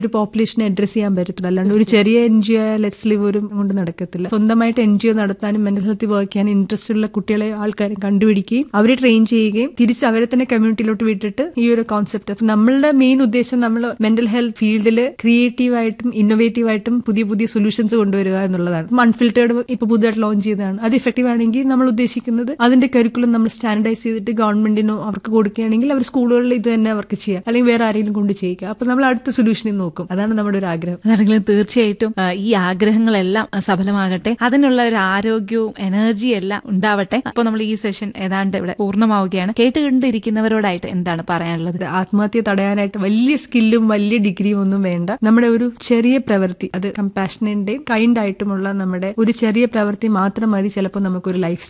ഒരു പോപ്പുലേഷനെ അഡ്രസ് ചെയ്യാൻ പറ്റത്തില്ല അല്ലാണ്ട് ഒരു ചെറിയ N G O let's live ഒരു കൊണ്ട് നടക്കത്തില്ല സ്വന്തമായിട്ട് എൻ ജി ഒ നടത്താനും മെന്റൽ ഹെൽത്ത് വർക്ക് ചെയ്യാനും ഇൻട്രസ്റ്റ് ഉള്ള കുട്ടികളെ ആൾക്കാരെ കണ്ടുപിടിക്കുകയും അവരെ ട്രെയിൻ ചെയ്യുകയും തിരിച്ച് അവരെ തന്നെ കമ്മ്യൂണിറ്റിയിലോട്ട് വിട്ടിട്ട് ഈ ഒരു കോൺസെപ്റ്റ് അപ്പൊ നമ്മളുടെ മെയിൻ ഉദ്ദേശം നമ്മൾ മെന്റൽ ഹെൽത്ത് ഫീൽഡിൽ ക്രിയേറ്റീവ് ആയിട്ടും ഇന്നോവേറ്റീവ് ആയിട്ടും പുതിയ പുതിയ സൊല്യൂഷൻസ് കൊണ്ടുവരിക എന്നുള്ളതാണ് അൺഫിൽറ്റേർഡ് ഇപ്പൊ പുതുതായിട്ട് ലോഞ്ച് ചെയ്തതാണ് അത് ഇഫക്റ്റീവ് ആണെങ്കിൽ നമ്മൾ ഉദ്ദേശിക്കുന്നത് അതിന്റെ കരിക്കുലം നമ്മൾ സ്റ്റാൻഡർഡൈസ് ചെയ്തിട്ട് ഗവൺമെന്റിനോ അവർക്ക് കൊടുക്കുകയാണെങ്കിൽ അവർ സ്കൂളുകളിൽ ഇത് തന്നെ അവർക്ക് ചെയ്യാം അല്ലെങ്കിൽ വേറെ ആരെങ്കിലും കൊണ്ട് ചെയ്യിക്കുക അപ്പൊ നമ്മൾ അടുത്ത സൊല്യൂഷനിൽ നോക്കും അതാണ് നമ്മുടെ ഒരു ആഗ്രഹം അതാണെങ്കിലും തീർച്ചയായിട്ടും ആ, ഈ ആഗ്രഹങ്ങളെല്ലാം സഫലമാകട്ടെ അതിനുള്ള ഒരു ആരോഗ്യവും എനർജിയും എല്ലാം ഉണ്ടാവട്ടെ അപ്പോൾ നമ്മൾ ഈ സെഷൻ ഏതാണ്ട് ഇവിടെ പൂർണ്ണമാവുകയാണ് കേട്ടുകൊണ്ടിരിക്കുന്നവരോടായിട്ട് എന്താണ് പറയാനുള്ളത് ഇത് ആത്മഹത്യ തടയാനായിട്ട് വലിയ സ്കില്ലും വലിയ ഡിഗ്രിയും ഒന്നും വേണ്ട നമ്മുടെ ഒരു ചെറിയ പ്രവൃത്തി അത് കമ്പാഷനന്റെയും കൈൻഡ് ആയിട്ടുമുള്ള നമ്മുടെ ഒരു ചെറിയ പ്രവൃത്തി മാത്രം മതി ചിലപ്പോൾ നമുക്കൊരു ലൈഫ്